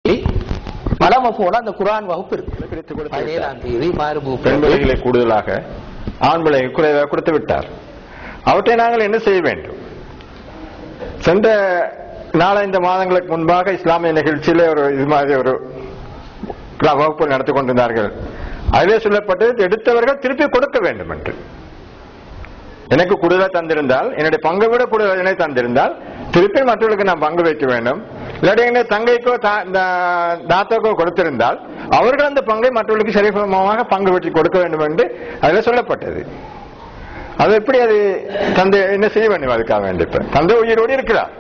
வளமை போல அந்த குரான் வகுப்பு இருக்கு பிரித்து கொடுத்து பதினேழாம் தேதி மாறுபு பெண் பிள்ளைகளை கூடுதலாக ஆண் பிள்ளைகளை குறைவாக கொடுத்து விட்டார் அவற்றை நாங்கள் என்ன செய்ய வேண்டும் சென்ற நாலஞ்சு மாதங்களுக்கு முன்பாக இஸ்லாமிய நிகழ்ச்சியிலே ஒரு இது மாதிரி ஒரு வகுப்பு நடத்தி கொண்டிருந்தார்கள் அதிலே சொல்லப்பட்டது எடுத்தவர்கள் திருப்பி கொடுக்க வேண்டும் என்று எனக்கு கூடுதலாக தந்திருந்தால் என்னுடைய பங்கை விட கூடுதல் தந்திருந்தால் திருப்பி மற்றவர்களுக்கு நான் பங்கு வைக்க வேண்டும் இல்லாட்டி என்னுடைய தங்கைக்கோ தா- தா- தாத்தாக்கோ கொடுத்திருந்தால் அவர்கள் அந்த பங்கை மற்றவர்களுக்கு சரிசமமாக பங்கு வெட்டி கொடுக்க வேண்டும் என்று அதில் சொல்லப்பட்டது அது எப்படி அது தந்தை என்ன செய்ய வேண்டும் அதுக்காக வேண்டி இப்ப தந்தை உயிரோடு இருக்கிறார்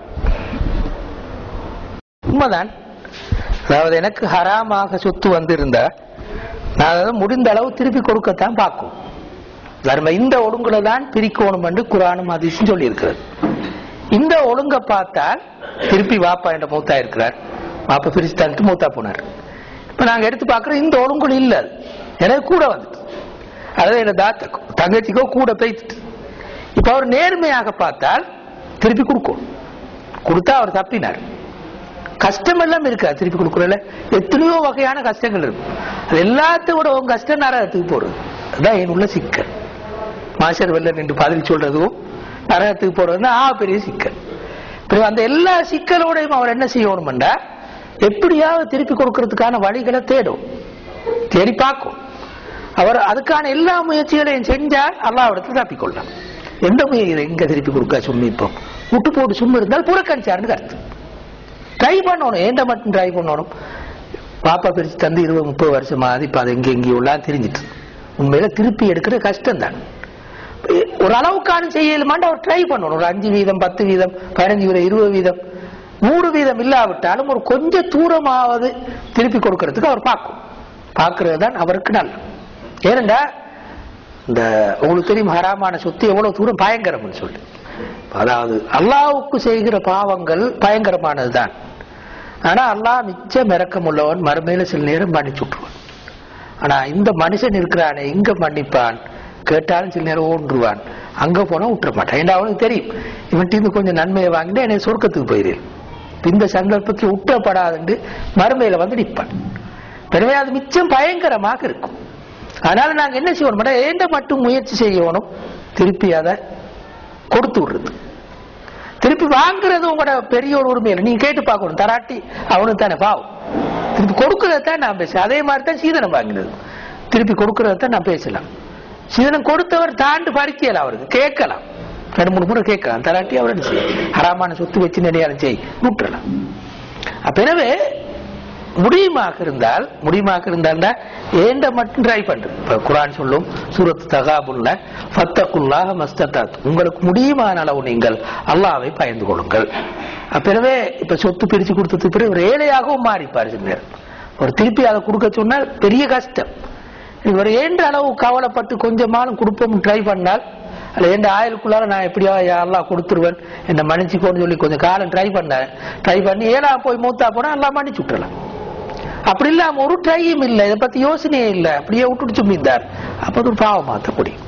உண்மைதான் அதாவது எனக்கு ஹராமாக சொத்து வந்திருந்தா நான் அதை முடிந்த அளவு திருப்பி கொடுக்கத்தான் பார்க்கும் தர்ம இந்த ஒழுங்குல தான் பிரிக்கணும் என்று குரானும் அதிசயம் சொல்லி இருக்கிறது இந்த ஒழுங்க பார்த்தால் திருப்பி வாப்பா என்ற மூத்தா இருக்கிறார் வாப்பா பிரிச்சு தந்துட்டு மூத்தா போனார் இப்ப நாங்க எடுத்து பார்க்கிறோம் இந்த ஒழுங்குல இல்ல அது. எனக்கு கூட வந்துட்டு அதாவது என்ன தாத்தக்கோ தங்கச்சிக்கோ கூட போய்த்துட்டு இப்ப அவர் நேர்மையாக பார்த்தால் திருப்பி கொடுக்கணும் கொடுத்தா அவர் தப்பினார் கஷ்டம் எல்லாம் இருக்கா திருப்பி கொடுக்கறதுல எத்தனையோ வகையான கஷ்டங்கள் இருக்கும் அது எல்லாத்தையும் விட உங்க கஷ்டம் நரகத்துக்கு போறது அதான் என் உள்ள சிக்கல் மாஸ்டர் வெளில நின்று பதில் சொல்றதும் நரகத்துக்கு போறதுன்னா ஆ பெரிய சிக்கல் பிறகு அந்த எல்லா சிக்கலோடையும் அவர் என்ன செய்யணும்டா எப்படியாவது திருப்பி கொடுக்கறதுக்கான வழிகளை தேடும் தேடி பார்க்கும் அவர் அதுக்கான எல்லா முயற்சிகளையும் செஞ்சால் அல்லாவிடத்தில் தப்பிக்கொள்ளலாம் எந்த முயற்சி எங்க திருப்பி கொடுக்க சும்மி இப்போ விட்டு போட்டு சும்மா இருந்தால் புறக்கணிச்சாருன்னு கருத்து ட்ரை பண்ணணும் ஏண்ட மட்டும் ட்ரை பண்ணணும் பாப்பா பிரிச்சு தந்து இருபது முப்பது வருஷம் ஆகுது இப்ப அது எங்க எங்கேயும் எல்லாம் தெரிஞ்சிட்டு உண்மையில திருப்பி எடுக்கிறது கஷ்டம் தான் ஒரு அளவுக்கான செய்யலுமாண்டு அவர் ட்ரை பண்ணணும் ஒரு அஞ்சு வீதம் பத்து வீதம் பதினஞ்சு வீதம் இருபது வீதம் நூறு வீதம் இல்லாவிட்டாலும் ஒரு கொஞ்சம் தூரமாவது திருப்பி கொடுக்கறதுக்கு அவர் பார்க்கும் பார்க்கறது தான் அவருக்கு நல்ல ஏனண்டா இந்த உங்களுக்கு தெரியும் ஹராமான சொத்து எவ்வளவு தூரம் பயங்கரம்னு சொல்லி அதாவது அல்லாவுக்கு செய்கிற பாவங்கள் பயங்கரமானதுதான் ஆனா அல்லாஹ் மிச்சம் இறக்கம் உள்ளவன் மறுமையில சில நேரம் மன்னிச்சு விட்டுருவான் ஆனா இந்த மனுஷன் இருக்கிறானே இங்க மன்னிப்பான் கேட்டாலும் சில நேரம் ஓன்றுவான் அங்க போனா விட்டுற மாட்டான் ஏன்னா அவனுக்கு தெரியும் இவன்ட்டு இருந்து கொஞ்சம் நன்மையை வாங்கிட்டு என்னை சொர்க்கத்துக்கு போயிடுறேன் இந்த சந்தர்ப்பத்தில் உற்றப்படாதுன்னு மறுமையில வந்து நிற்பான் எனவே அது மிச்சம் பயங்கரமாக இருக்கும் அதனால நாங்க என்ன செய்யணும் ஏண்ட மட்டும் முயற்சி செய்யணும் திருப்பி அதை கொடுத்து விடுறது திருப்பி வாங்குறது உங்களோட பெரிய ஒரு உரிமை இல்லை நீங்க கேட்டு பார்க்கணும் தராட்டி அவனுக்கு தானே பாவம் திருப்பி கொடுக்கறத தான் நான் பேசுறேன் அதே மாதிரி தான் சீதனம் வாங்கினது திருப்பி கொடுக்கறத தான் நான் பேசலாம் சீதனம் கொடுத்தவர் தாண்டு பறிக்கலாம் அவருக்கு கேட்கலாம் ரெண்டு மூணு முறை கேட்கலாம் தராட்டி அவர் என்ன செய்யும் ஹராமான சொத்து வச்சு நிறைய செய் விட்டுறலாம் அப்ப எனவே முடியுமாக இருந்தால் முடியுமாக இருந்தால் ஏண்ட மட்டும் ட்ரை பண்றது இப்ப குரான் சொல்லும் சூரத் தகாபுல்ல ஃபத்தகுல்லாஹ மஸ்தத்தாத் உங்களுக்கு முடியுமான அளவு நீங்கள் அல்லாஹ்வை பயந்து கொள்ளுங்கள் அப்ப எனவே இப்ப சொத்து பிரிச்சு கொடுத்ததுக்கு பிறகு ஒரு ஏழையாகவும் மாறிப்பார் சில நேரம் ஒரு திருப்பி அதை கொடுக்க சொன்னால் பெரிய கஷ்டம் இவர் ஏண்ட அளவு கவலைப்பட்டு கொஞ்சமாலும் கொடுப்போம் ட்ரை பண்ணால் அல்ல எந்த ஆயுளுக்குள்ளார நான் எப்படியா எல்லாம் கொடுத்துருவேன் என்ன மன்னிச்சுக்கோன்னு சொல்லி கொஞ்சம் காலம் ட்ரை பண்ணேன் ட்ரை பண்ணி ஏழா போய் மூத்தா போனா எல்லாம் மன்னிச்சு விட்டுறலாம் அப்படி இல்லாம ஒரு ட்ரையும் இல்லை இதை பத்தி யோசனையே இல்லை அப்படியே விட்டுட்டு சும்மிந்தார் அப்ப அது ஒரு பாவம் மாத்த முடியும்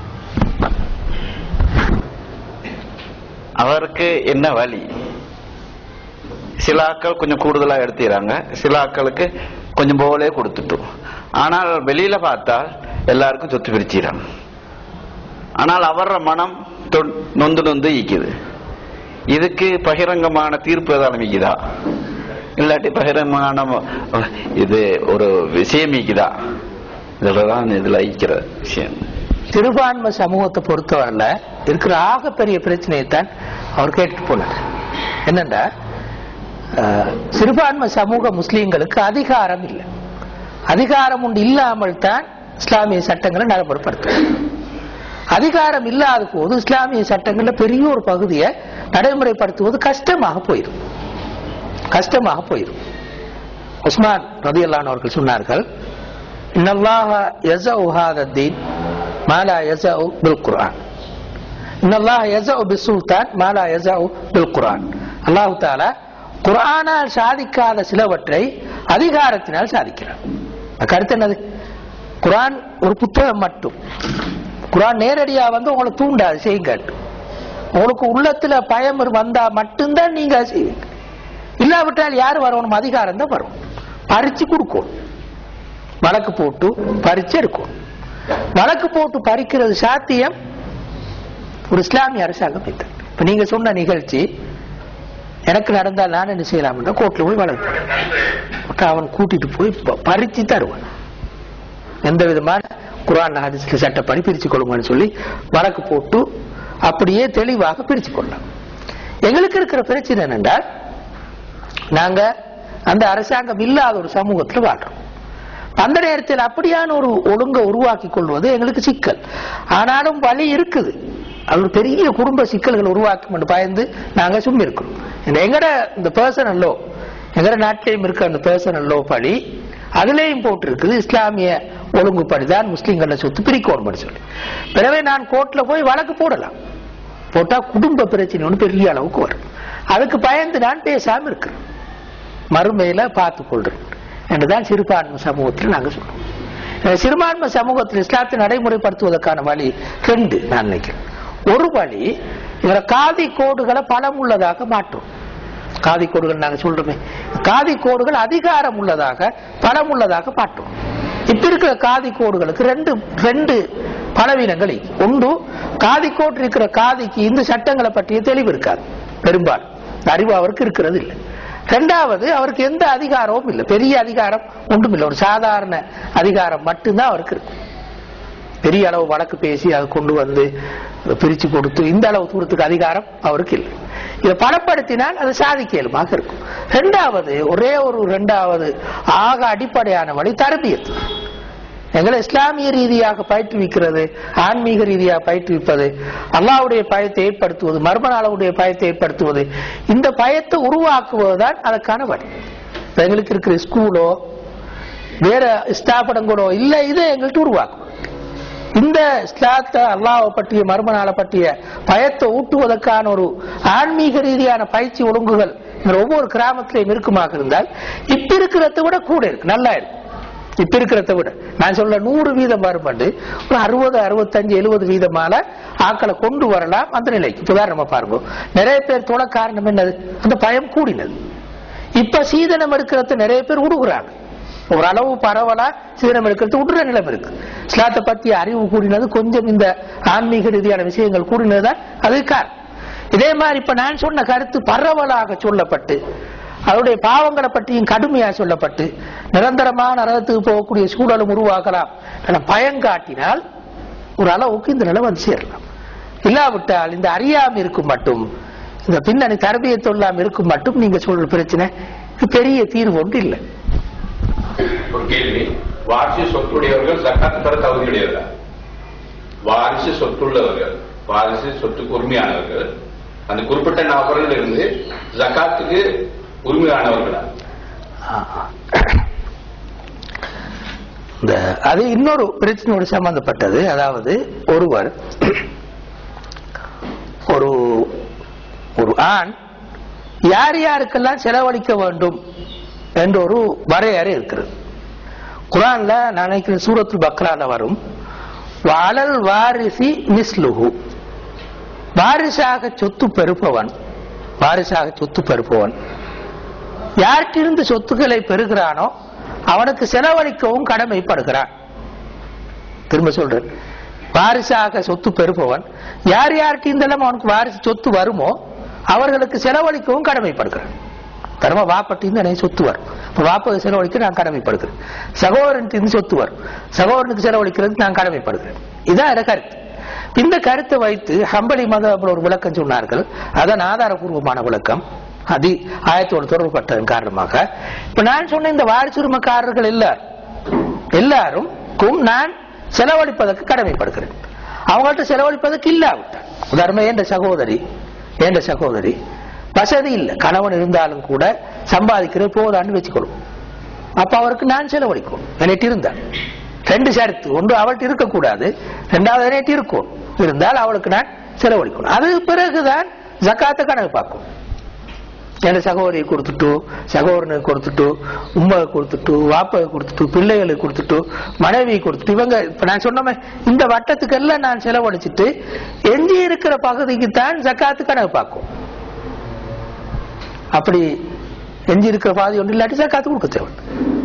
அவருக்கு என்ன வழி சில ஆட்கள் கொஞ்சம் கூடுதலா எடுத்துறாங்க சில ஆட்களுக்கு கொஞ்சம் போலே கொடுத்துட்டோம் ஆனால் வெளியில பார்த்தால் எல்லாருக்கும் சொத்து பிரிச்சிடறாங்க ஆனால் அவர மனம் தொ- நொந்து நொந்து ஈக்குது இதுக்கு பகிரங்கமான தீர்ப்பு ஏதாவது ஈக்குதா இல்லாட்டி பகிரங்கமான ம- இது ஒரு விஷயம் ஈக்குதா இதுலதான் இதுல ஈக்கிற விஷயம் சிறுபான்மை சமூகத்தை பொறுத்தவரையில இருக்கிற ஆகப்பெரிய பிரச்சனையை தான் அவர் கேட்டுட்டு போனார் என்னண்டா அஹ், சிறுபான்மை சமூக முஸ்லீம்களுக்கு அதிகாரம் இல்லை அதிகாரம் உண்டு இல்லாமல் தான் இஸ்லாமிய சட்டங்களை நடைமுறைப்படுத்தும் அதிகாரம் இல்லாத போது இஸ்லாமிய சட்டங்கள்ல பெரிய ஒரு பகுதியை நடைமுறைப்படுத்துவது கஷ்டமாக போயிடும் கஷ்டமாக போயிடும் உஸ்மான் ரதியல்லான் அவர்கள் சொன்னார்கள் இன்னல்லாஹ யஸஉ ஹாதா தீன் மா லா யஸஉ பில் குர்ஆன் இன்னல்லாஹ யஸஉ பிஸ்ஸுல்தான் மா லா யஸஉ பில் குர்ஆன் அல்லாஹ் தஆலா குர்ஆனால் சாதிக்காத சிலவற்றை அதிகாரத்தினால் சாதிக்கிறான் அது கருத்து என்னது குர்ஆன் ஒரு புத்தகம் மட்டும் குர்ஆன் நேரடியா வந்து உங்களை தூண்டாது செய்யுங்க உங்களுக்கு உள்ளத்துல பயம் வந்தா மட்டும்தான் நீங்க அதை செய்வீங்க இல்லாவிட்டால் யார் வரணும் அதிகாரம் தான் வரும் பறிச்சு கொடுக்கும் வழக்கு போட்டு பறிச்சு எடுக்கும் வழக்கு போட்டு பறிக்கிறது சாத்தியம் ஒரு இஸ்லாமிய அரசாங்கம் இது இப்ப நீங்க சொன்ன நிகழ்ச்சி எனக்கு நடந்தால் நான் என்ன செய்யலாம்னா கோர்ட்ல போய் வழக்கு போட்டு அவன் கூட்டிட்டு போய் ப- பறிச்சு தருவான் எந்த விதமான குரான் ஹதீஸ்ல சட்டப்படி பிரிச்சு கொள்ளுங்கன்னு சொல்லி வழக்கு போட்டு அப்படியே தெளிவாக பிரிச்சு கொள்ளலாம் எங்களுக்கு இருக்கிற பிரச்சனை என்னென்றால் நாங்க அந்த அரசாங்கம் இல்லாத ஒரு சமூகத்தில் வாழ்றோம் அந்த நேரத்தில் அப்படியான ஒரு ஒழுங்கை உருவாக்கி கொள்வது எங்களுக்கு சிக்கல் ஆனாலும் வழி இருக்குது அது ஒரு பெரிய குடும்ப சிக்கல்கள் உருவாக்கும் என்று பயந்து நாங்க சும்மி இருக்கிறோம் இந்த எங்கட இந்த பர்சனல் லோ எங்கட நாட்டிலையும் இருக்க அந்த பர்சனல் லோ படி அதுலேயும் போட்டிருக்குது இஸ்லாமிய ஒழுங்குப்படிதான் முஸ்லிம்கள சொத்து பிரிக்கணும் சொல்லி பிறவே நான் கோர்ட்ல போய் வழக்கு போடலாம் போட்டா குடும்ப பிரச்சனை ஒன்று பெரிய அளவுக்கு வரும் அதுக்கு பயந்து நான் பேசாம இருக்கிறேன் மறுமையில பார்த்து கொள்றேன் என்றுதான் சிறுபான்மை சமூகத்தில் நாங்க சொல்றோம் இந்த சிறுபான்மை சமூகத்தில் இஸ்லாத்தை நடைமுறைப்படுத்துவதற்கான வழி ரெண்டு நான் நினைக்கிறேன் ஒரு வழி இவர காதி கோடுகளை பலம் உள்ளதாக மாற்றும் காதி கோடுகள் நாங்க சொல்றோமே காதி கோடுகள் அதிகாரம் உள்ளதாக பலம் உள்ளதாக மாற்றும் இப்ப இருக்கிற காதி கோடுகளுக்கு ரெண்டு ரெண்டு பலவீனங்கள் இருக்கு. ஒன்று காதி கோடு இருக்கிற காதிக்கு இந்த சட்டங்களை பற்றிய தெளிவு இருக்காது பெரும்பாலும் அறிவு அவருக்கு இருக்கிறது இல்லை ரெண்டாவது அவருக்கு எந்த அதிகாரமும் இல்லை பெரிய அதிகாரம் ஒன்றும் இல்லை ஒரு சாதாரண அதிகாரம் மட்டும்தான் அவருக்கு இருக்கும் பெரிய அளவு வழக்கு பேசி அதை கொண்டு வந்து பிரிச்சு கொடுத்து இந்த அளவு தூரத்துக்கு அதிகாரம் அவருக்கு இல்லை இதை பலப்படுத்தினால் அது சாதிக்க இயலுமாக இருக்கும் ரெண்டாவது ஒரே ஒரு ரெண்டாவது ஆக அடிப்படையான வழி தரபியத்து எங்களை இஸ்லாமிய ரீதியாக பயிற்றுவிக்கிறது ஆன்மீக ரீதியாக பயிற்றுவிப்பது அல்லாவுடைய பயத்தை ஏற்படுத்துவது மர்மநாளவுடைய பயத்தை ஏற்படுத்துவது இந்த பயத்தை உருவாக்குவதுதான் அதற்கான வழி இப்ப எங்களுக்கு இருக்கிற ஸ்கூலோ வேற ஸ்தாபனங்களோ இல்ல இதை எங்கள்கிட்ட உருவாக்கும் இந்த இஸ்லாத்தை அல்லாஹ்வை பற்றிய மர்மநாளை பற்றிய பயத்தை ஊட்டுவதற்கான ஒரு ஆன்மீக ரீதியான பயிற்சி ஒழுங்குகள் இந்த ஒவ்வொரு கிராமத்திலையும் இருக்குமாக இருந்தால் இப்ப இருக்கிறத விட கூட இருக்கு நல்லா இருக்கு இப்ப இருக்கிறத விட நான் சொல்ல நூறு வீதம் வரும்பண்டு ஒரு அறுபது அறுபத்தஞ்சு எழுபது வீதமான ஆக்களை கொண்டு வரலாம் அந்த நிலைக்கு இப்ப உதாரணமா பாருங்க நிறைய பேர் தொட காரணம் என்னது அந்த பயம் கூடினது இப்ப சீதனம் எடுக்கிறத நிறைய பேர் விடுகிறாங்க ஓரளவு பரவலா சீதனம் எடுக்கிறது விடுற நிலைமை இருக்கு இஸ்லாத்தை பத்தி அறிவு கூடினது கொஞ்சம் இந்த ஆன்மீக ரீதியான விஷயங்கள் கூடினதுதான் அது காரணம் இதே மாதிரி இப்ப நான் சொன்ன கருத்து பரவலாக சொல்லப்பட்டு அவருடைய பாவங்களை பற்றியும் கடுமையா சொல்லப்பட்டு நிரந்தரமான நரகத்துக்கு போகக்கூடிய சூழலும் உருவாக்கலாம் என பயங்காட்டினால் ஒரு அளவுக்கு இந்த நிலை வந்து சேரலாம் இல்லாவிட்டால் இந்த அறியாம இருக்கும் மட்டும் இந்த பின்னணி தரபியை சொல்லாம இருக்கும் மட்டும் நீங்க சொல்ற பிரச்சனை பெரிய தீர்வு ஒன்று இல்லை ஒரு கேள்வி வாரிசு சொத்துடையவர்கள் ஜக்காத்து தர தகுதியுடையவர்கள் வாரிசு சொத்துள்ளவர்கள் வாரிசு சொத்துக்கு உரிமையானவர்கள் அந்த குறிப்பிட்ட நபர்கள் இருந்து ஜக்காத்துக்கு உரிமையானவர்களா இந்த அது இன்னொரு பிரச்சனையோடு சம்பந்தப்பட்டது அதாவது ஒருவர் ஒரு ஒரு ஆண் யார் யாருக்கெல்லாம் செலவழிக்க வேண்டும் என்ற ஒரு வரையறை இருக்கிறது குரான்ல நான் நினைக்கிறேன் சூரத்துல் பக்ரால வரும் வாழல் வாரிசி மிஸ்லுஹு வாரிசாக சொத்து பெறுப்பவன் வாரிசாக சொத்து பெறுப்பவன் யார்கிட்டிருந்து சொத்துக்களை பெறுகிறானோ அவனுக்கு செலவழிக்கவும் கடமைப்படுகிறான் திரும்ப சொல்றேன் வாரிசாக சொத்து பெறுபவன் யார் யார்கிட்ட இருந்தெல்லாம் அவனுக்கு வாரிசு சொத்து வருமோ அவர்களுக்கு செலவழிக்கவும் கடமைப்படுகிறான் தர்ம வாப்பட்டிருந்து எனக்கு சொத்து வரும் இப்ப வாப்பது செலவழிக்க நான் கடமைப்படுகிறேன் சகோதரன் இருந்து சொத்து வரும் சகோதரனுக்கு செலவழிக்கிறதுக்கு நான் கடமைப்படுகிறேன் இதான் என் கருத்து இந்த கருத்தை வைத்து ஹம்பளி மத ஒரு விளக்கம் சொன்னார்கள் அதான் ஆதாரபூர்வமான விளக்கம் அதி ஆயத்தோடு தொடர்புபட்டதன் காரணமாக இப்ப நான் சொன்ன இந்த வாரிசுரிமைக்காரர்கள் எல்லாரும் எல்லாருக்கும் நான் செலவழிப்பதற்கு கடமைப்படுகிறேன் அவங்கள்ட்ட செலவழிப்பதற்கு இல்லாவிட்டால் உதாரணமா என்ற சகோதரி என்ற சகோதரி வசதி இல்லை கணவன் இருந்தாலும் கூட சம்பாதிக்கிற போதான்னு வச்சுக்கொள்ளும் அப்ப அவருக்கு நான் செலவழிக்கும் என்னட்டு இருந்தா ரெண்டு ஷரத்து ஒன்று அவள்கிட்ட இருக்கக்கூடாது ரெண்டாவது என்னட்டு இருக்கும் இருந்தால் அவளுக்கு நான் செலவழிக்கணும் அது பிறகுதான் ஜக்காத்த கணக்கு பார்க்கும் என் சகோதரியை கொடுத்துட்டு சகோதரனுக்கு கொடுத்துட்டு உம்மை கொடுத்துட்டு வாப்பை கொடுத்துட்டு பிள்ளைகளுக்கு கொடுத்துட்டு மனைவியை கொடுத்துட்டு இவங்க இப்ப நான் சொன்னமே இந்த வட்டத்துக்கெல்லாம் நான் செலவழிச்சிட்டு எஞ்சி இருக்கிற பகுதிக்கு தான் ஜக்காத்து கணக்கு பார்க்கும் அப்படி எஞ்சி இருக்கிற பாதி ஒன்று இல்லாட்டி ஜக்காத்து கொடுக்க தேவை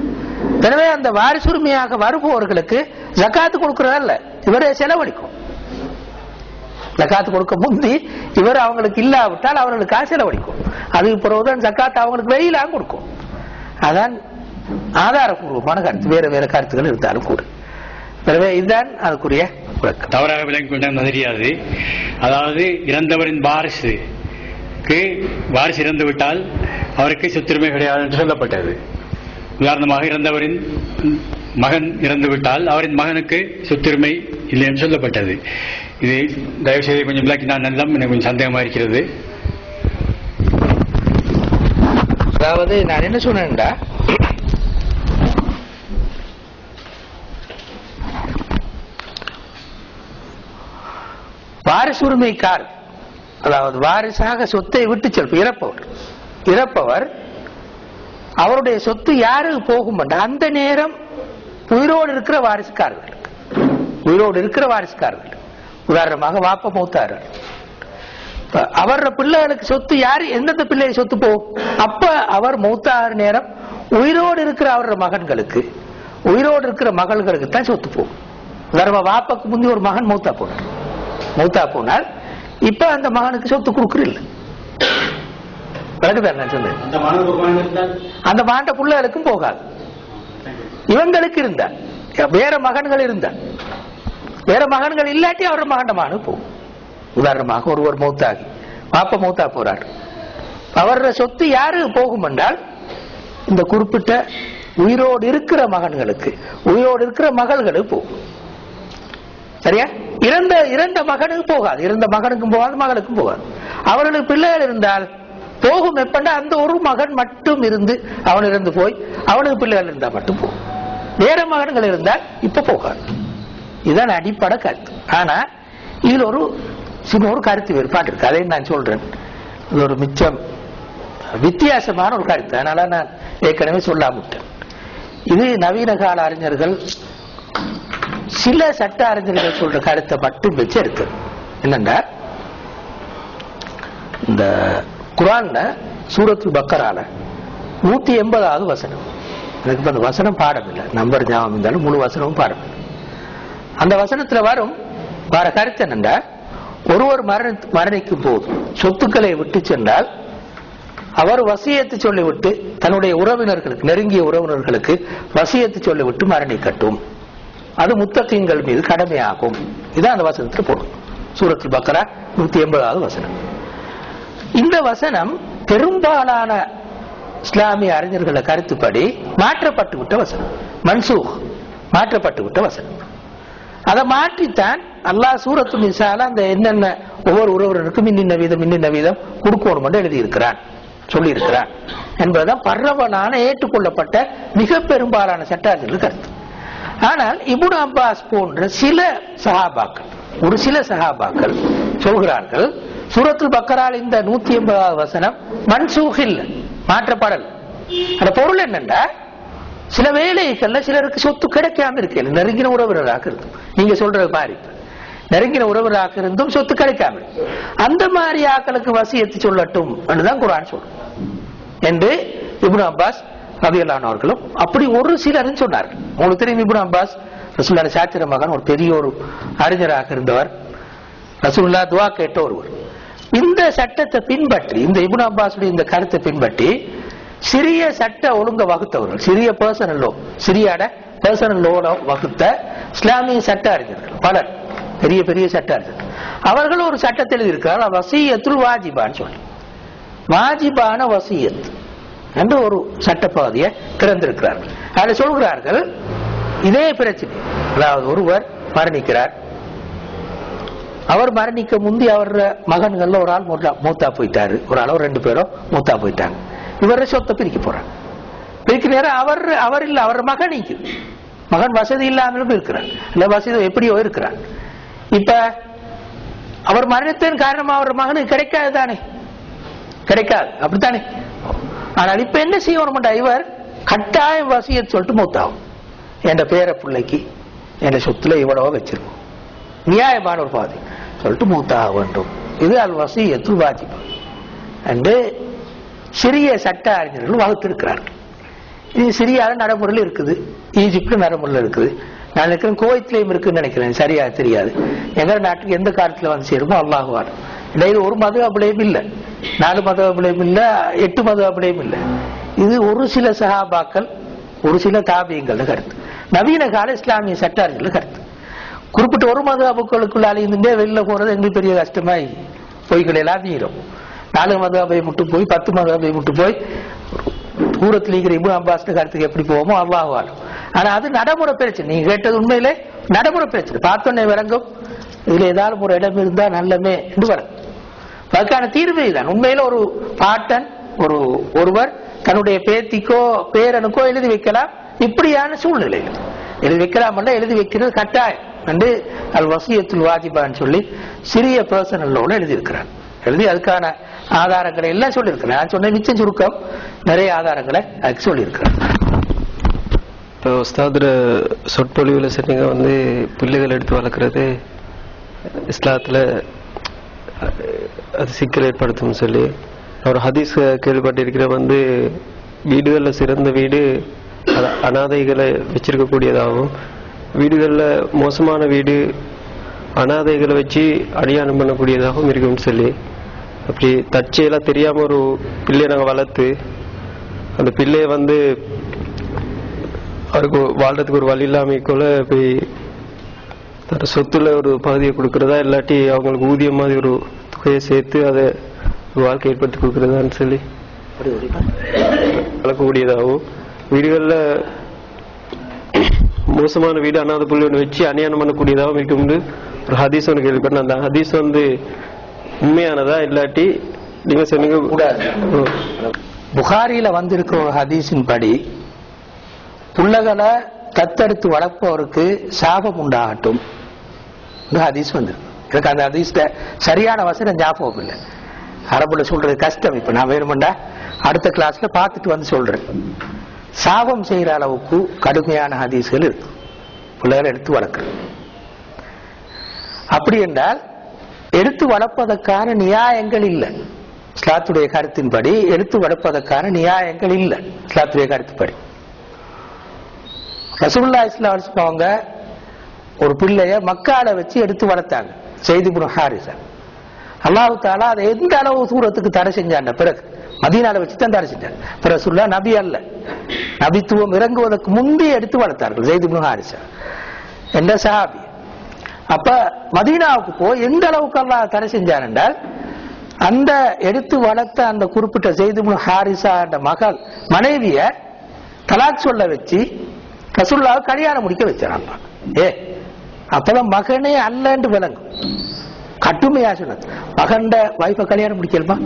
எனவே அந்த வாரிசுரிமையாக வருபவர்களுக்கு ஜக்காத்து கொடுக்கறதல்ல இவரே செலவழிக்கும் ஜக்காத்து கொடுக்க முந்தி இவர் அவங்களுக்கு இல்லாவிட்டால் அவர்களுக்காக செலவழிக்கும் அதுக்கு பிறகுதான் ஜக்காத்து அவங்களுக்கு வெளியில கொடுக்கும் அதான் ஆதாரபூர்வமான கருத்து வேற வேற கருத்துக்கள் இருந்தாலும் கூட எனவே இதுதான் அதுக்குரிய விளக்கம் தவறாக விளங்கிக் கொண்டால் தெரியாது அதாவது இறந்தவரின் வாரிசுக்கு வாரிசு இறந்து விட்டால் அவருக்கு சொத்துரிமை கிடையாது என்று சொல்லப்பட்டது உதாரணமாக இறந்தவரின் மகன் இறந்து விட்டால் அவரின் மகனுக்கு சொத்துரிமை இல்லை என்று சொல்லப்பட்டது இது தயவு செய்து கொஞ்சம் விளக்கி நான் நல்ல எனக்கு கொஞ்சம் சந்தேகமா இருக்கிறது அதாவது நான் என்ன சொன்னேன்டா வாரிசுரிமைக்கார் அதாவது வாரிசாக சொத்தை விட்டு செல்ப இறப்பவர் இறப்பவர் அவருடைய சொத்து யாருக்கு போகும் அந்த நேரம் உயிரோடு இருக்கிற வாரிசுக்காரர்கள் உயிரோடு இருக்கிற வாரிசுக்காரர்கள் உதாரணமாக வாப்ப மூத்தாரு இப்ப அவரோட பிள்ளைகளுக்கு சொத்து யாரு எந்தெந்த பிள்ளை சொத்து போகும் அப்ப அவர் மூத்தாறு நேரம் உயிரோடு இருக்கிற அவரோட மகன்களுக்கு உயிரோடு இருக்கிற மகள்களுக்கு தான் சொத்து போகும் உதாரணமா வாப்பாக்கு முந்தி ஒரு மகன் மூத்தா போனார் மூத்தா போனால் இப்ப அந்த மகனுக்கு சொத்து கொடுக்குறில்ல விளக்குதான் நான் சொன்னேன் அந்த மாண்ட பிள்ளைகளுக்கும் போகாது இவங்களுக்கு இருந்தா வேற மகன்கள் இருந்தா வேற மகன்கள் இல்லாட்டி அவர் மகண்ட மகனு போகும் உதாரணமாக ஒருவர் மூத்தாகி பாப்ப மூத்தா போறார் அவரோட சொத்து யாரு போகும் என்றால் இந்த குறிப்பிட்ட உயிரோடு இருக்கிற மகன்களுக்கு உயிரோடு இருக்கிற மகள்களுக்கு போகும் சரியா இறந்த இறந்த மகனுக்கு போகாது இறந்த மகனுக்கும் போகாது மகளுக்கும் போகாது அவர்களுக்கு பிள்ளைகள் இருந்தால் போகும் எப்பண்டா அந்த ஒரு மகன் மட்டும் இருந்து அவன் இறந்து போய் அவனுக்கு பிள்ளைகள் இருந்தா மட்டும் போகும் வேற மகன்கள் இருந்தால் இப்ப போகாது இதுதான் அடிப்படை கருத்து ஆனா இதுல ஒரு சின்ன ஒரு கருத்து வேறுபாடு இருக்கு அதை நான் சொல்றேன் இது ஒரு மிச்சம் வித்தியாசமான ஒரு கருத்து அதனால நான் ஏற்கனவே சொல்லாமட்டேன் இது நவீன கால அறிஞர்கள் சில சட்ட அறிஞர்கள் சொல்ற கருத்தை மட்டும் வச்சு இருக்கு என்னண்டா இந்த குரான்ல சூரத்துல் பக்கரால நூத்தி எண்பதாவது வசனம் எனக்கு இப்ப அந்த வசனம் பாடம் இல்லை நம்பர் ஞாபகம் இருந்தாலும் முழு வசனமும் பாடம் இல்லை அந்த வசனத்துல வரும் வர கருத்து என்னண்டா ஒருவர் மரண மரணிக்கும் போது சொத்துக்களை விட்டு சென்றால் அவர் வசியத்து சொல்லிவிட்டு தன்னுடைய உறவினர்களுக்கு நெருங்கிய உறவினர்களுக்கு வசியத்து சொல்லிவிட்டு மரணிக்கட்டும் அது முத்தகங்கள் மீது கடமையாகும் இதான் அந்த வசனத்தில் போடும் சூரத்தில் பக்கரா நூத்தி எண்பதாவது வசனம் இந்த வசனம் பெரும்பாலான இஸ்லாமிய அறிஞர்கள கருத்துப்படி மாற்றப்பட்டு விட்ட வசனம் மன்சூக் மாற்றப்பட்டு விட்ட வசனம் அதை மாற்றித்தான் அல்லாஹ் சூரத்து நிசால அந்த என்னென்ன ஒவ்வொரு உறவினருக்கும் இன்னின்ன வீதம் இன்னின்ன வீதம் கொடுக்கணும் என்று எழுதியிருக்கிறான் சொல்லியிருக்கிறான் என்பதுதான் பரவலான ஏற்றுக்கொள்ளப்பட்ட மிக பெரும்பாலான சட்டாளர்கள் கருத்து ஆனால் இபுன் அப்பாஸ் போன்ற சில சஹாபாக்கள் ஒரு சில சஹாபாக்கள் சொல்கிறார்கள் சூரத்துல் பக்கரால் இந்த நூத்தி எண்பதாவது வசனம் மன்சூக் இல்லை மாற்றப்படல் அந்த பொருள் என்னண்டா சில வேலைகள்ல சிலருக்கு சொத்து கிடைக்காம இருக்கு நெருங்கின உறவினராக இருந்தும் நீங்க சொல்றது மாதிரி நெருங்கின உறவினராக இருந்தும் சொத்து கிடைக்காம இருக்கு. அந்த மாதிரி ஆக்களுக்கு வசியத்து சொல்லட்டும் என்றுதான் குரான் சொல்லும் என்று இப்னு அப்பாஸ் ரபியல்லானவர்களும் அப்படி ஒரு சிலரும் சொன்னார்கள் உங்களுக்கு தெரியும் இப்னு அப்பாஸ் ரசூல்லா சாத்திர மகன் ஒரு பெரிய ஒரு அறிஞராக இருந்தவர் ரசூல்லா துவா கேட்ட ஒருவர் இந்த சட்டத்தை பின்பற்றி இந்த இப்னு அப்பாஸுடைய இந்த கருத்தை பின்பற்றி சிறிய சட்ட ஒழுங்க வகுத்தவர்கள் சிறிய பர்சனல் லோ சிறியாட பர்சனல் லோல வகுத்த இஸ்லாமிய சட்ட அறிஞர்கள் பலர் பெரிய பெரிய சட்ட அறிஞர்கள் அவர்கள் ஒரு சட்டத்தில் இருக்கிறார் வசியத்துல் வாஜிபான்னு சொல்லி வாஜிபான வசியத் என்று ஒரு சட்டப்பகுதியை திறந்திருக்கிறார்கள் அதில் சொல்கிறார்கள் இதே பிரச்சனை அதாவது ஒருவர் மரணிக்கிறார் அவர் மரணிக்க முந்தி அவர் மகன்கள்ல ஒரு ஆள் மூத்தா மூத்தா போயிட்டாரு ஒரு ஆள் ஒரு ரெண்டு பேரும் மூத்தா போயிட்டாங்க இவர சொத்தை பிரிக்க போறாங்க பிரிக்க நேரம் அவர் அவர் இல்ல அவர் மகனிக்கு மகன் வசதி இல்லாமலும் இருக்கிறார் இல்ல வசதி எப்படியோ இருக்கிறார் இப்ப அவர் மரணத்தின் காரணமா அவர் மகனுக்கு கிடைக்காது தானே கிடைக்காது அப்படித்தானே ஆனால் இப்ப என்ன செய்யணும்டா இவர் கட்டாயம் வசிய சொல்லிட்டு மூத்தாகும் என் பேர பிள்ளைக்கு என் சொத்துல இவ்வளவோ வச்சிருக்கோம் நியாயமான ஒரு பாதை சொல்லிட்டு மூத்தாக வேண்டும் இது அல் வசியத்துல் வாஜிப் என்று சிறிய சட்ட அறிஞர்கள் வகுத்திருக்கிறார்கள் இது சிரியால நடைமுறையில் இருக்குது ஈஜிப்ட்ல நடைமுறையில் இருக்குது நான் நினைக்கிறேன் குவைத்திலையும் இருக்குன்னு நினைக்கிறேன் சரியா தெரியாது எங்க நாட்டுக்கு எந்த காலத்துல வந்து சேருமோ அல்லாஹுவான் இல்லை இது ஒரு மத அபிலையும் இல்லை நாலு மத அபிலையும் இல்லை எட்டு மத அபிலையும் இல்லை இது ஒரு சில சஹாபாக்கள் ஒரு சில தாபியங்கள கருத்து நவீன கால இஸ்லாமிய சட்டார்கள் கருத்து குறிப்பிட்ட ஒரு மத அபுக்களுக்குள்ளால இருந்தே வெளில போறது எங்களுக்கு பெரிய கஷ்டமாய் பொய்கள் எல்லாம் மீறும் நாலு மத அபை முட்டு போய் பத்து மத அபை முட்டு போய் தூரத்தில் இருக்கிற இபு அம்பாஸ்ட கருத்துக்கு எப்படி போவோமோ அல்லாஹ்வாலும் ஆனா அது நடைமுறை பிரச்சனை நீங்க கேட்டது உண்மையிலே நடைமுறை பிரச்சனை பார்த்தோன்னே விளங்கும் இதுல ஏதாவது ஒரு இடம் இருந்தா நல்லமே என்று வரும் அதுக்கான தீர்வு இதுதான் உண்மையில ஒரு பாட்டன் ஒரு ஒருவர் தன்னுடைய பேத்திக்கோ பேரனுக்கோ எழுதி வைக்கலாம் இப்படியான சூழ்நிலையில் எழுதி வைக்கலாம் எழுதி வைக்கிறது கட்டாயம் என்று அல் வசியத்துல் வாஜிபான்னு சொல்லி சிறிய பர்சனல்லோட எழுதியிருக்கிறார் எழுதி அதுக்கான ஆதாரங்களை எல்லாம் சொல்லியிருக்கிறேன் நான் சொன்ன மிச்சம் சுருக்கம் நிறைய ஆதாரங்களை அதுக்கு சொல்லியிருக்கிறேன் இப்போ உஸ்தாதுர சொற்பொழிவில் சொன்னீங்க வந்து பிள்ளைகள் எடுத்து வளர்க்குறது இஸ்லாத்தில் அது சிக்கல் ஏற்படுத்தும் சொல்லி ஒரு ஹதீஸ் கேள்விப்பட்டிருக்கிற வந்து வீடுகளில் சிறந்த வீடு அத- அனாதைகளை வச்சிருக்கக்கூடியதாகவும் வீடுகளில் மோசமான வீடு அனாதைகளை வச்சு அடியானம் பண்ணக்கூடியதாகவும் இருக்கும்னு சொல்லி அப்படி தற்செயலாக தெரியாமல் ஒரு பிள்ளையை நாங்கள் வளர்த்து அந்த பிள்ளையை வந்து அவருக்கு வாழ்றதுக்கு ஒரு வழி இல்லாமைக்குள்ள போய் தன் சொத்துல ஒரு பகுதியை கொடுக்கறதா இல்லாட்டி அவங்களுக்கு ஊதியம் மாதிரி ஒரு தொகையை சேர்த்து அதை ஒரு வாழ்க்கை ஏற்படுத்தி கொடுக்கறதான்னு சொல்லி வளர்க்கக்கூடியதாகவும் வீடுகளில் மோசமான வீடு அனாத புள்ளி ஒன்று வச்சு அநியாயம் பண்ணக்கூடியதாகவும் இருக்கும்னு ஒரு ஹதீஸ் ஒன்று கேள்விப்பட்டேன் அந்த ஹதீஸ் வந்து உண்மையானதா இல்லாட்டி நீங்க சொன்னீங்க ஓ. புகாரியில வந்திருக்கிற ஒரு ஹதீஸின் படி புள்ளகளை தத்தெடுத்து வளர்ப்பவருக்கு சாபம் உண்டாகட்டும் ஒரு ஹதீஸ் வந்திருக்கு எனக்கு அந்த ஹதீஸ்ல சரியான வசனம் ஞாபகம் இல்லை அரபுல சொல்றது கஷ்டம் இப்ப நான் வேணுமெண்டா அடுத்த கிளாஸ்ல பார்த்துட்டு வந்து சொல்றேன் சாபம் செய்யற அளவுக்கு கடுமையான ஹதீஸ்கள் இருக்கு பிள்ளைகளை எடுத்து வளர்க்குறது அப்படி என்றால் எடுத்து வளர்ப்பதற்கான நியாயங்கள் இல்லை இஸ்லாத்துடைய கருத்தின்படி எடுத்து வளர்ப்பதற்கான நியாயங்கள் இல்லை இஸ்லாத்துடைய கருத்துப்படி ரசூல்லா இஸ்லாம் அவங்க ஒரு பிள்ளைய மக்கால வச்சு எடுத்து வளர்த்தாங்க செய்தி ஹாரிசா அல்லாஹு தாலா அதை எந்த அளவு தூரத்துக்கு தடை செஞ்சாண்ட பிறகு மதீனால வச்சு தான் தடை செஞ்சாங்க பிறகு சொல்லா நபி அல்ல நபித்துவம் இறங்குவதற்கு முன்பே எடுத்து வளர்த்தார்கள் ஜெய்து ஹாரிசா என்ற சஹாபி அப்ப மதீனாவுக்கு போய் எந்த அளவுக்கு அல்லாஹ் தடை செஞ்சான் என்றால் அந்த எடுத்து வளர்த்த அந்த குறிப்பிட்ட செய்து ஹாரிசா என்ற மகள் மனைவிய தலாக் சொல்ல வச்சு ரசுல்லாவை கல்யாணம் முடிக்க வச்சான் ஏ அப்பதான் மகனே அல்லன்னு விளங்கும் கட்டுமையா சொன்னது மகண்ட வைஃபை கல்யாணம் முடிக்கலுமா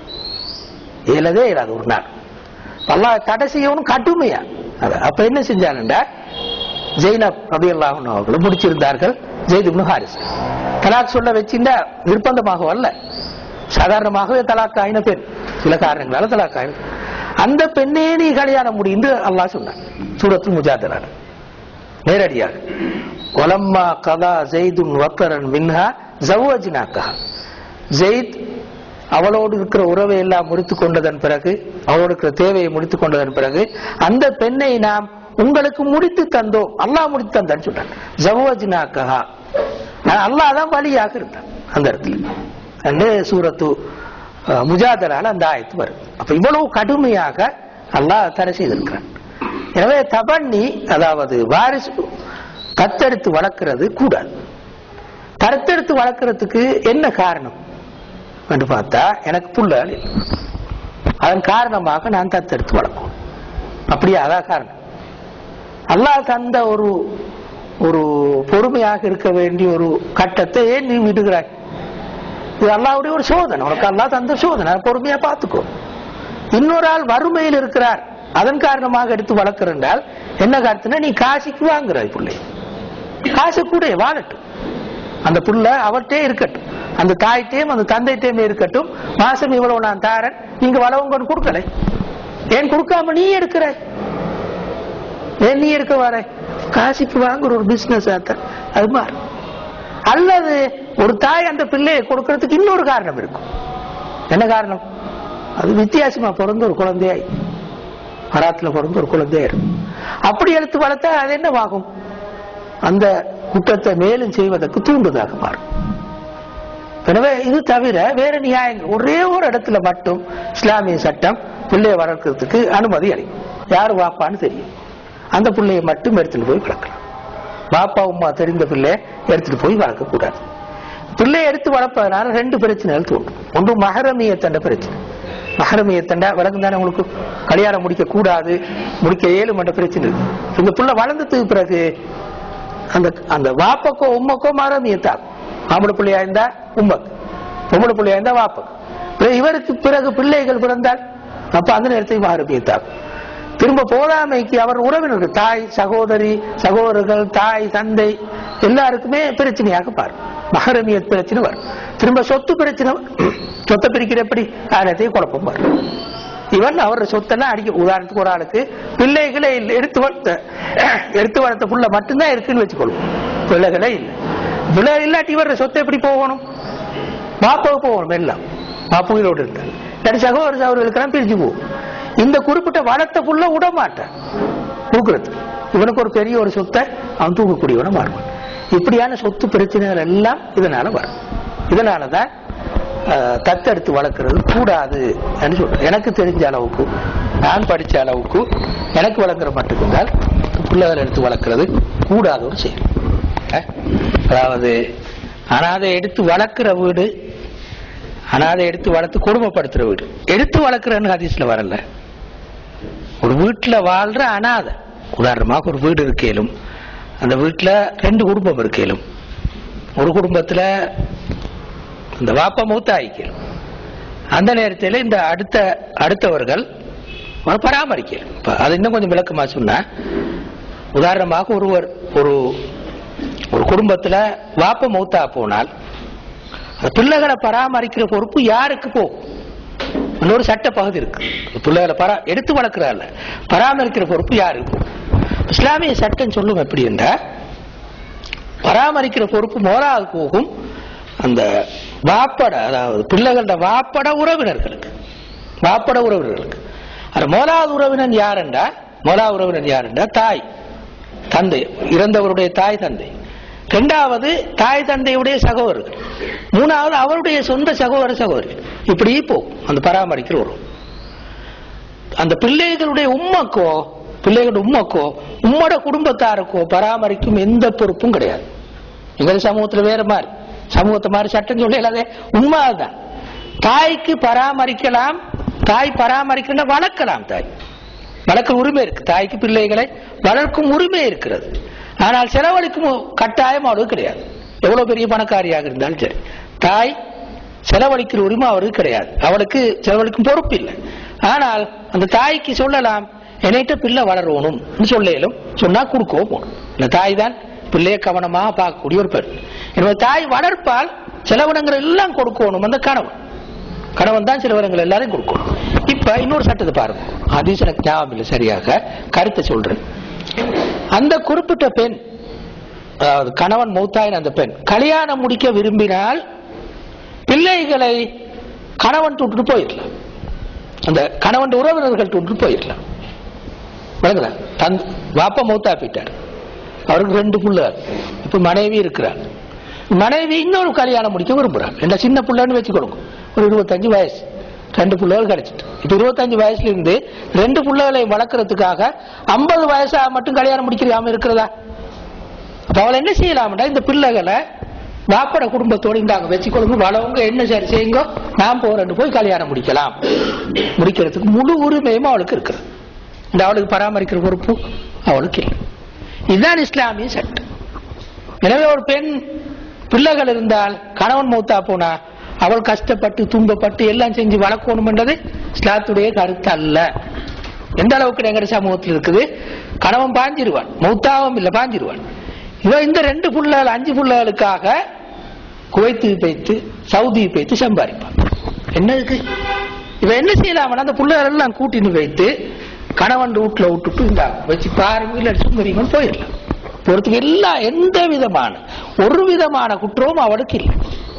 இயலதே இயலாது ஒரு நாள் அல்லாஹ் தடை செய்யணும் கட்டுமையா அது அப்ப என்ன செஞ்சானுண்டா ஜெய்னப் ரபி அல்லாஹன் அவர்களும் முடிச்சிருந்தார்கள் ஜெயித் இப்னு ஹாரிஸ் தலாக் சொல்ல வச்சிருந்தா நிர்பந்தமாக அல்ல சாதாரணமாகவே தலாக் ஆயின பெண் சில காரணங்களால தலாக் ஆயின அந்த பெண்ணே நீ கல்யாணம் முடிந்து அல்லாஹ் சொன்னான் சூரத்து முஜாதலான நேரடியாக ஒலம்மா கதா ஜெய்துன் வக்கரன் மின்ஹா ஜவ்வஜினாக்கா ஜெயித் அவளோடு இருக்கிற உறவை எல்லாம் முடித்துக் கொண்டதன் பிறகு அவளோடு இருக்கிற தேவையை முடித்துக் கொண்டதன் பிறகு அந்த பெண்ணை நாம் உங்களுக்கு முடித்து தந்தோம் அல்லாஹ் முடித்து தந்தான்னு சொல்றான் ஜவ்வஜினாக்கா அல்லாஹ் தான் வழியாக இருந்தான் அந்த இடத்துல அந்த சூரத்து அஹ், முஜாதலால அந்த ஆயத்து வரும் அப்ப இவ்வளவு கடுமையாக அல்லாஹ் தடை செய்திருக்கிறான் எனவே தபண்ணி அதாவது வாரிசு தத்தெடுத்து வளர்க்கிறது கூடாது தத்தெடுத்து வளர்க்கறதுக்கு என்ன காரணம் என்று பார்த்தா எனக்கு புள்ளல் இல்லை. அதன் காரணமாக நான் தத்தெடுத்து வளர்க்கும் அப்படியா அதான் காரணம் அல்லாஹ் தந்த ஒரு ஒரு பொறுமையாக இருக்க வேண்டிய ஒரு கட்டத்தை ஏன் நீ விடுகிறாய் இது அல்லாவுடைய ஒரு சோதனை உனக்கு அல்லாஹ் தந்த சோதனை அதை பொறுமையா பார்த்துக்கோ இன்னொரு ஆள் வறுமையில் இருக்கிறார் அதன் காரணமாக எடுத்து வளர்க்கிறண்டால் என்ன கருத்துனா நீ காசிக்கு வாங்குறாய் பிள்ளை காசு கூட வாழட்டும் அந்த புள்ள அவர்கிட்டே இருக்கட்டும் அந்த தாய்ட்டையும் அந்த தந்தைட்டையுமே இருக்கட்டும் மாசம் இவ்வளவு நான் தாரேன் நீங்க வளவங்க கொடுக்கல ஏன் கொடுக்காம நீ எடுக்கிறாய் ஏன் நீ எடுக்க வர காசிக்கு வாங்குற ஒரு பிசினஸ் ஆத்தான் அது மாறு அல்லது ஒரு தாய் அந்த பிள்ளையை கொடுக்கறதுக்கு இன்னொரு காரணம் இருக்கும் என்ன காரணம் அது வித்தியாசமா பிறந்த ஒரு குழந்தையாய் மராத்துல பிறந்து ஒரு குழந்தையா இருக்கும் அப்படி எடுத்து வளர்த்தா அது என்னவாகும் அந்த குற்றத்தை மேலும் செய்வதற்கு தூண்டுதாக மாறும் எனவே இது தவிர வேற நியாயங்கள் ஒரே ஒரு இடத்துல மட்டும் இஸ்லாமிய சட்டம் பிள்ளையை வளர்க்கறதுக்கு அனுமதி அளிக்கும் யார் வாப்பான்னு தெரியும் அந்த பிள்ளையை மட்டும் எடுத்துட்டு போய் வளர்க்கலாம் பாப்பா உமா தெரிந்த பிள்ளைய எடுத்துட்டு போய் வளர்க்க கூடாது பிள்ளையை எடுத்து வளர்ப்பதனால ரெண்டு பிரச்சனைகள் தோன்றும் ஒன்று மகரமியத்தண்ட பிரச்சனை மகரமியத்தண்டா விளக்கம் தானே உங்களுக்கு கல்யாணம் முடிக்க கூடாது முடிக்க ஏழு மண்ட பிரச்சனை இருக்கு இந்த புள்ள வளர்ந்ததுக்கு பிறகு அந்த அந்த வாப்பக்கோ உம்மக்கோ மகரமியத்தாகும் ஆம்பளை பிள்ளையா இருந்தா உம்மக்கு பொம்பளை பிள்ளையா இருந்தா வாப்பக்கு பிறகு இவருக்கு பிறகு பிள்ளைகள் பிறந்தால் அப்ப அந்த நேரத்தில் மகரமியத்தாகும் திரும்ப போதாமைக்கு அவர் உறவினர்கள் தாய் சகோதரி சகோதரர்கள் தாய் தந்தை எல்லாருக்குமே பிரச்சனையாக பாரு மகரமியத் பிரச்சனை வரும் திரும்ப சொத்து பிரச்சனை வரும். சொத்தை பிரிக்கிற எப்படி ஆயிரத்தையும் குழப்பம் வரும் இவன் அவரோட சொத்தெல்லாம் அடிக்க உதாரணத்துக்கு ஒரு ஆளுக்கு பிள்ளைகளே இல்லை எடுத்து வளர்த்த எடுத்து வளர்த்த புள்ள மட்டும்தான் இருக்குன்னு வச்சுக்கொள்வோம் பிள்ளைகளே இல்லை பிள்ளை இல்லாட்டி இவரோட சொத்தை எப்படி போகணும் பாப்பாவுக்கு போகணும் எல்லாம் பாப்பு உயிரோடு இருந்தார் இல்லாட்டி சகோதர சகோதரர்களுக்கெல்லாம் பிரிஞ்சு போகும் இந்த குறிப்பிட்ட வளர்த்த புள்ள விட மாட்டான் தூக்குறது இவனுக்கு ஒரு பெரிய ஒரு சொத்தை அவன் தூக்கக்கூடியவன மாறுவான் இப்படியான சொத்து பிரச்சனைகள் எல்லாம் இதனால வரும் இதனாலதான் அஹ், தத்தெடுத்து வளர்க்கறது கூடாது என்று சொல்றேன் எனக்கு தெரிஞ்ச அளவுக்கு நான் படிச்ச அளவுக்கு எனக்கு வளர்க்குற மட்டும்தான் பிள்ளைகள் எடுத்து வளர்க்கறது கூடாத ஒரு செயல் அஹ், அதாவது அனாதை எடுத்து வளர்க்கிற வீடு அனாதை எடுத்து வளர்த்து கொடுமைப்படுத்துற வீடு எடுத்து வளர்க்குறன்னு ஹதீஸ்ல வரல ஒரு வீட்டுல வாழ்ற அனாதை உதாரணமாக ஒரு வீடு இருக்கேலும் அந்த வீட்டுல ரெண்டு குடும்பம் இருக்கேலும் ஒரு குடும்பத்துல இந்த வாப்ப மூத்தாயிக்கலும் அந்த நேரத்தில் இந்த அடுத்த அடுத்தவர்கள் அவரை பராமரிக்கலும் இப்ப அது இன்னும் கொஞ்சம் விளக்கமா சொன்னா உதாரணமாக ஒருவர் ஒரு ஒரு குடும்பத்துல வாப்ப மூத்தா போனால் அந்த பிள்ளைகளை பராமரிக்கிற பொறுப்பு யாருக்கு போகும் இன்னொரு சட்ட பகுதி இருக்கு பிள்ளைகளை பரா எடுத்து வளர்க்கிறாள் பராமரிக்கிற பொறுப்பு யாருக்கு போகும் இஸ்லாமிய சட்டம் சொல்லும் எப்படி என்றா பராமரிக்கிற பொறுப்பு மோராது போகும் அந்த வாப்பட அதாவது பிள்ளைகளோட வாப்பட உறவினர்களுக்கு வாப்பட உறவினர்களுக்கு அது மோலாவது உறவினன் யாருண்டா மோலா உறவினன் யாருண்டா தாய் தந்தை இறந்தவருடைய தாய் தந்தை இரண்டாவது தாய் தந்தையுடைய சகோதரர்கள் மூணாவது அவருடைய சொந்த சகோதர சகோதரிகள் இப்படி போகும் அந்த பராமரிக்கிற உறவு அந்த பிள்ளைகளுடைய உம்மக்கோ பிள்ளைகளுடைய உம்மக்கோ உம்மோட குடும்பத்தாருக்கோ பராமரிக்கும் எந்த பொறுப்பும் கிடையாது எங்கள் சமூகத்துல வேற மாதிரி சமூகத்தை மாதிரி சட்டம் சொல்லலாதே உண்மை அதுதான் தாய்க்கு பராமரிக்கலாம் தாய் பராமரிக்கணும் வளர்க்கலாம் தாய் வளர்க்க உரிமை இருக்கு தாய்க்கு பிள்ளைகளை வளர்க்கும் உரிமை இருக்கிறது ஆனால் செலவழிக்கும் கட்டாயம் அவளுக்கு கிடையாது எவ்வளவு பெரிய பணக்காரியாக இருந்தாலும் சரி தாய் செலவழிக்கிற உரிமை அவருக்கு கிடையாது அவளுக்கு செலவழிக்கும் பொறுப்பு இல்லை ஆனால் அந்த தாய்க்கு சொல்லலாம் என்னைட்ட பிள்ளை வளரணும் சொல்லலும் சொன்னா கொடுக்கவும் போகணும் இந்த தாய் தான் பிள்ளைய கவனமா பார்க்கக்கூடிய ஒரு பெண் எனவே தாய் வளர்ப்பால் செலவினங்கள் எல்லாம் கொடுக்கணும் அந்த கணவன் கணவன் தான் செலவினங்கள் எல்லாரையும் கொடுக்கணும் இப்ப இன்னொரு சட்டத்தை பாருங்க ஹதீஸ் எனக்கு ஞாபகம் இல்லை சரியாக கருத்தை சொல்றேன் அந்த குறிப்பிட்ட பெண் அதாவது கணவன் மூத்தாயின் அந்த பெண் கல்யாணம் முடிக்க விரும்பினால் பிள்ளைகளை கணவன் விட்டுட்டு போயிடலாம் அந்த கணவன் உறவினர்கள் விட்டுட்டு போயிடலாம் விளங்குதா தன் வாப்பா மௌத்தா போயிட்டார் அவருக்கு ரெண்டு புள்ள இப்ப மனைவி இருக்கிறார் மனைவி இன்னொரு கல்யாணம் முடிக்க விரும்புறாங்க என்ன சின்ன புள்ளன்னு வச்சு கொடுங்க ஒரு இருபத்தஞ்சு வயசு ரெண்டு பிள்ளைகள் கிடைச்சிட்டு இப்ப இருபத்தஞ்சு வயசுல இருந்து ரெண்டு பிள்ளைகளை வளர்க்கறதுக்காக ஐம்பது வயசா மட்டும் கல்யாணம் முடிக்கிறாம இருக்கிறதா அப்ப அவளை என்ன செய்யலாம்டா இந்த பிள்ளைகளை வாப்பட குடும்பத்தோட இந்தாங்க வச்சுக்கொள்ளுங்க வளவங்க என்ன சரி செய்யுங்க நான் போறேன்னு போய் கல்யாணம் முடிக்கலாம் முடிக்கிறதுக்கு முழு உரிமையும் அவளுக்கு இருக்கிறது இந்த அவளுக்கு பராமரிக்கிற பொறுப்பு அவளுக்கு இல்லை இதுதான் இஸ்லாமிய சட்டம் எனவே ஒரு பெண் பிள்ளைகள் இருந்தால் கணவன் மூத்தா போனா அவள் கஷ்டப்பட்டு துன்பப்பட்டு எல்லாம் செஞ்சு வளர்க்கணும் என்றது இஸ்லாத்துடைய கருத்து அல்ல எந்த அளவுக்கு எங்க சமூகத்தில் இருக்குது கணவன் பாஞ்சிருவான் மௌத்தாவும் இல்லை பாஞ்சிருவான் இவன் இந்த ரெண்டு புள்ளைகள் அஞ்சு புள்ளைகளுக்காக குவைத்து வைத்து சவுதி வைத்து சம்பாதிப்பான் என்ன இருக்கு இவன் என்ன செய்யலாம் அந்த புள்ளைகள் எல்லாம் கூட்டின்னு வைத்து கணவன் வீட்டுல விட்டுட்டு இந்த வச்சு பாருங்க இல்ல சுந்தரிங்கன்னு போயிடலாம் பொறுத்துக்கு எல்லா எந்த விதமான ஒரு விதமான குற்றமும் அவளுக்கு இல்லை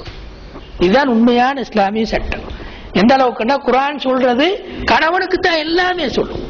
இதுதான் உண்மையான இஸ்லாமிய சட்டம் எந்த அளவுக்குன்னா குரான் சொல்றது கணவனுக்கு தான் எல்லாமே சொல்லும்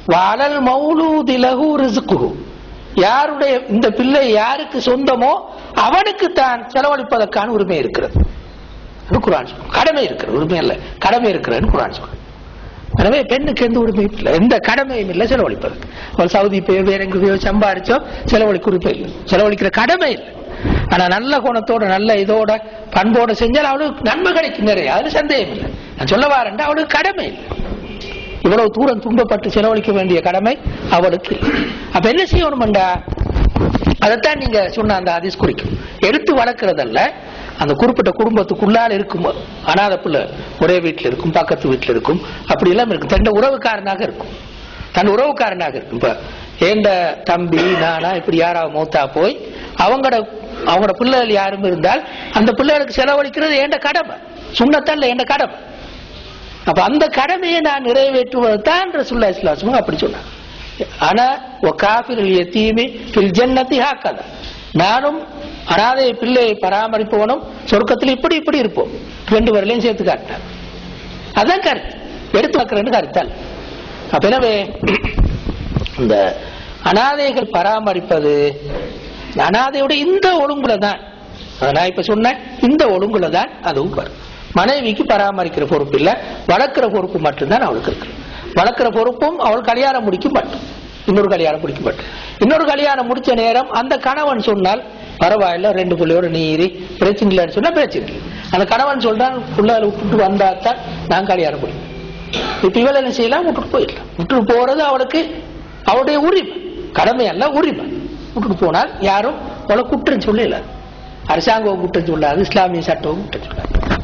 வாழல் மௌலூதி லகு ரிசுக்குஹு யாருடைய இந்த பிள்ளை யாருக்கு சொந்தமோ அவனுக்கு தான் செலவழிப்பதற்கான உரிமை இருக்கிறது என்று குரான் சொல்லும். கடமை இருக்கிறது உரிமை இல்ல கடமை இருக்கிறது குரான் சொல்லும். எனவே பெண்ணுக்கு எந்த உரிமையும் இல்லை எந்த கடமையும் இல்லை செலவழிப்பதற்கு அவள் சவுதி போய் வேற எங்கேயோ சம்பாரிச்சோ செலவழிக்க உரிமை இல்லை செலவழிக்கிற கடமை இல்லை ஆனா நல்ல குணத்தோட நல்ல இதோட பண்போட செஞ்சால் அவளுக்கு நன்மை கிடைக்கும் நிறைய அதுல சந்தேகம் இல்லை நான் சொல்ல வாரேன் அவளுக்கு கடமை இல்லை இவ்வளவு தூரம் துன்பப்பட்டு செலவழிக்க வேண்டிய கடமை அவளுக்கு இல்லை. அப்ப என்ன செய்யணும்டா அதைத்தான் நீங்க சொன்ன அந்த ஹதீஸ் குறிக்கும் எடுத்து வளர்க்கறதல்ல அந்த குறிப்பிட்ட குடும்பத்துக்குள்ளால் இருக்கும் அனாதை பிள்ளை ஒரே வீட்டில் இருக்கும் பக்கத்து வீட்டில் இருக்கும் அப்படி எல்லாம் இருக்கும் தன் உறவுக்காரனாக இருக்கும் தன் உறவுக்காரனாக இருக்கும் இப்ப ஏண்ட தம்பி நானா இப்படி யாராவது மூத்தா போய் அவங்களோட அவங்களோட பிள்ளைகள் யாரும் இருந்தால் அந்த பிள்ளைகளுக்கு செலவழிக்கிறது ஏண்ட கடமை சுண்ணத்தல்ல ஏண்ட கடமை அப்ப அந்த கடமையை நான் நிறைவேற்றுவது தான் ரசூல்லா இஸ்லாஸ்மும் அப்படி சொன்னாங்க ஆனா ஒகாஃபில் யத்தீமி ஃபில் ஜன்னதி ஹாக்கதா நானும் அனாதை பிள்ளையை பராமரிப்பவனும் சொர்க்கத்தில் இப்படி இப்படி இருப்போம் ரெண்டு பேர்லையும் சேர்த்து காட்டினார் அதான் கருத்து எடுத்து வைக்கிறேன்னு கருத்தால் அப்ப எனவே இந்த அனாதைகள் பராமரிப்பது அனாதையோட இந்த ஒழுங்குல தான் அதை நான் இப்ப சொன்னேன் இந்த ஒழுங்குல தான் அதுவும் வரும் மனைவிக்கு பராமரிக்கிற பொறுப்பு இல்ல வளர்க்கிற பொறுப்பு மட்டும்தான் அவளுக்கு இருக்கு வளர்க்கிற பொறுப்பும் அவள் கல்யாணம் முடிக்கும் மட்டும் இன்னொரு கல்யாணம் முடிக்கும் மட்டும் இன்னொரு கல்யாணம் முடிச்ச நேரம் அந்த கணவன் சொன்னால் பரவாயில்ல ரெண்டு பிள்ளையோட நீரி பிரச்சனை இல்லைன்னு சொன்னா பிரச்சனை இல்லை அந்த கணவன் சொல்றான் பிள்ளைகளை விட்டுட்டு வந்தா தான் நான் கல்யாணம் முடியும் இப்ப இவள் என்ன செய்யலாம் விட்டுட்டு போயிடலாம் விட்டுட்டு போறது அவளுக்கு அவளுடைய உரிமை கடமை அல்ல உரிமை விட்டுட்டு போனால் யாரும் அவளை குற்றம் சொல்லல அரசாங்கம் குற்றம் சொல்லாது இஸ்லாமிய சட்டம் குற்றம் சொல்லாது